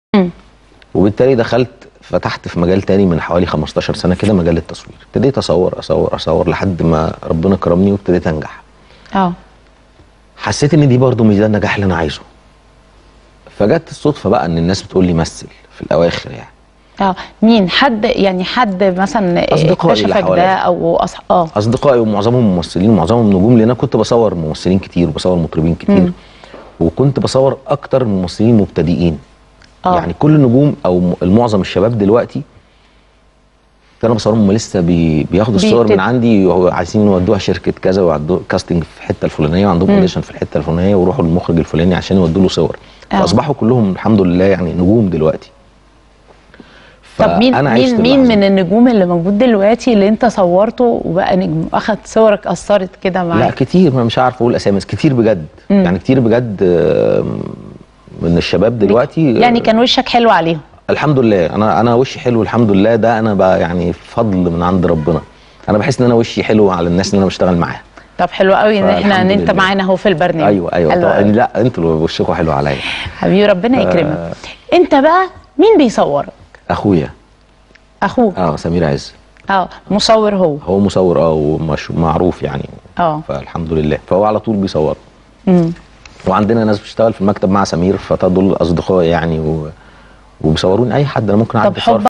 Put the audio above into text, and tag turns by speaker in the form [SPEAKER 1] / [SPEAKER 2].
[SPEAKER 1] مم.
[SPEAKER 2] وبالتالي دخلت فتحت في مجال تاني من حوالي 15 سنه كده مجال التصوير ابتديت اصور اصور اصور لحد ما ربنا كرمني وابتديت انجح
[SPEAKER 1] اه
[SPEAKER 2] حسيت ان دي برضو مش ده النجاح اللي انا عايزه فجت الصدفه بقى ان الناس بتقول لي مثل في الاواخر يعني
[SPEAKER 1] اه مين حد يعني حد مثلا
[SPEAKER 2] أصدقائي اللي
[SPEAKER 1] اكتشفك ده
[SPEAKER 2] حواليا.
[SPEAKER 1] او أصح... اه
[SPEAKER 2] اصدقائي ومعظمهم ممثلين ومعظمهم نجوم لان انا كنت بصور ممثلين كتير وبصور مطربين كتير
[SPEAKER 1] مم.
[SPEAKER 2] وكنت بصور اكتر من ممثلين مبتدئين
[SPEAKER 1] اه
[SPEAKER 2] يعني كل النجوم او م- المعظم الشباب دلوقتي كانوا بصورهم هم لسه بي بياخدوا الصور
[SPEAKER 1] بيبتدوا.
[SPEAKER 2] من عندي وهو عايزين يودوها شركه كذا ويعدوا كاستنج في الحته الفلانيه وعندهم
[SPEAKER 1] مم.
[SPEAKER 2] اوديشن في الحته الفلانيه ويروحوا للمخرج الفلاني عشان يودوا له صور
[SPEAKER 1] آه.
[SPEAKER 2] فاصبحوا كلهم الحمد لله يعني نجوم دلوقتي
[SPEAKER 1] طب مين
[SPEAKER 2] فأنا عشت
[SPEAKER 1] مين مين
[SPEAKER 2] اللحظة
[SPEAKER 1] من النجوم اللي موجود دلوقتي اللي انت صورته وبقى نجم اخد صورك اثرت كده
[SPEAKER 2] لا
[SPEAKER 1] معاك
[SPEAKER 2] كتير ما مش عارف اقول اسامي بس كتير بجد
[SPEAKER 1] مم.
[SPEAKER 2] يعني كتير بجد آم، من الشباب دلوقتي
[SPEAKER 1] يعني كان وشك حلو عليهم
[SPEAKER 2] الحمد لله انا انا وشي حلو الحمد لله ده انا بقى يعني فضل من عند ربنا انا بحس ان انا وشي حلو على الناس اللي انا بشتغل معاها
[SPEAKER 1] طب حلو قوي ان احنا ان
[SPEAKER 2] فالحمد
[SPEAKER 1] انت
[SPEAKER 2] لله.
[SPEAKER 1] معانا اهو في البرنامج
[SPEAKER 2] ايوه ايوه
[SPEAKER 1] حلو
[SPEAKER 2] طبعا
[SPEAKER 1] قوي.
[SPEAKER 2] لا انتوا اللي وشكوا حلو عليا
[SPEAKER 1] حبيبي ربنا يكرمك انت بقى مين بيصورك
[SPEAKER 2] اخويا
[SPEAKER 1] اخوك
[SPEAKER 2] اه سمير عز
[SPEAKER 1] اه مصور هو
[SPEAKER 2] هو مصور اه ومعروف يعني
[SPEAKER 1] اه
[SPEAKER 2] فالحمد لله فهو على طول بيصور
[SPEAKER 1] امم
[SPEAKER 2] وعندنا ناس بتشتغل في المكتب مع سمير فدول اصدقائي يعني و... وبيصوروني اي حد انا ممكن
[SPEAKER 1] طب
[SPEAKER 2] اعدي صور
[SPEAKER 1] حب